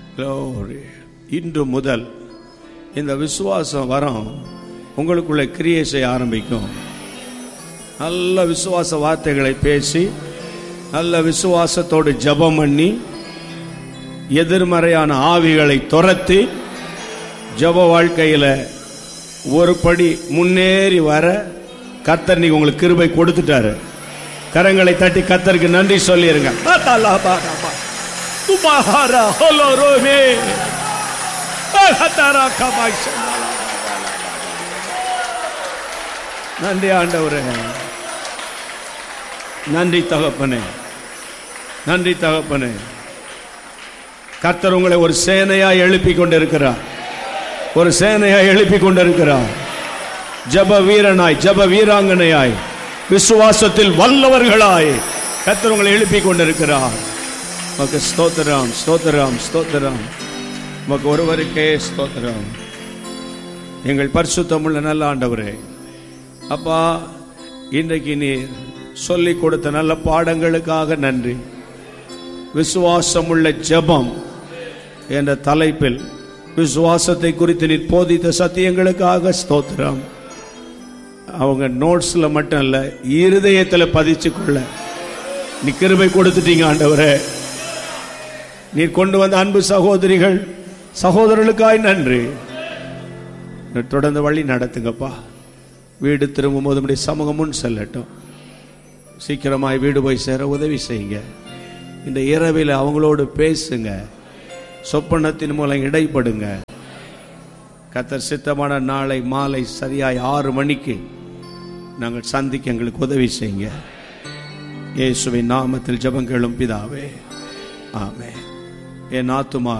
Glory. இன்று முதல் இந்த விசுவாசம் வரம் உங்களுக்குள்ள கிரியை செய்ய ஆரம்பிக்கும் நல்ல விசுவாச வார்த்தைகளை பேசி நல்ல விசுவாசத்தோடு ஜெபம் பண்ணி எதிர்மறையான ஆவிகளை துரத்தி ஜெப வாழ்க்கையில ஒரு படி முன்னேறி வர கர்த்தர் நீங்க உங்களுக்கு கிருபை கொடுத்துட்டாரு கரங்களை தட்டி கர்த்தருக்கு நன்றி சொல்லிருங்க பாத்தாலா பாதாபா. துபாஹாரா ஹோலோரோமே. அஹதாரா கபாய் சந்தாலா. நன்றி ஆண்டவரே நன்றி தகப்பனே நன்றி தகப்பனே கர்த்தர் உங்களை ஒரு சேனையா எழுப்பி கொண்டிருக்கிறார் ஒரு சேனையா எழுப்பி கொண்டிருக்கிறார் ஜப வீரனாய் ஜப வீராங்கனையாய் விசுவாசத்தில் வல்லவர்களாய் கர்த்தர் உங்களை எழுப்பி கொண்டிருக்கிறார் உமக்கு ஸ்தோத்திரம் ஸ்தோத்திரம் ஸ்தோத்திரம் உமக்கு ஒருவருக்கே ஸ்தோத்திரம் எங்கள் பரிசுத்தமுள்ள நல்ல ஆண்டவரே அப்பா இன்றைக்கு நீர் சொல்லிக் கொடுத்த நல்ல பாடங்களுக்காக நன்றி விசுவாசமுள்ள ஜெபம் என்ற தலைப்பில் விசுவாசத்தை குறித்து நீர் போதித்த சத்தியங்களுக்காக ஸ்தோத்திரம் அவங்க நோட்ஸ்ல மட்டும் இல்ல இருதயத்துல பதிச்சு கொள்ள நீ கிருபை கொடுத்துட்டீங்க ஆண்டவரே நீர் கொண்டு வந்த அன்பு சகோதரிகள் சகோதரர்களுக்காய் நன்றி தொடர்ந்து வழி நடத்துங்கப்பா வீடு திரும்பும் போது நம்முடைய சமூகம் முன் செல்லட்டும் சீக்கிரமாய் வீடு போய் சேர உதவி செய்யுங்க இந்த இரவில் அவங்களோடு பேசுங்க சொப்பனத்தின் மூலம் இடைப்படுங்க கத்தர் சித்தமான நாளை மாலை சரியாய் ஆறு மணிக்கு நாங்கள் சந்திக்க எங்களுக்கு உதவி செய்யுங்க இயேசுவின் நாமத்தில் ஜெபங்களும் பிதாவே ஆமே என் ஆத்துமா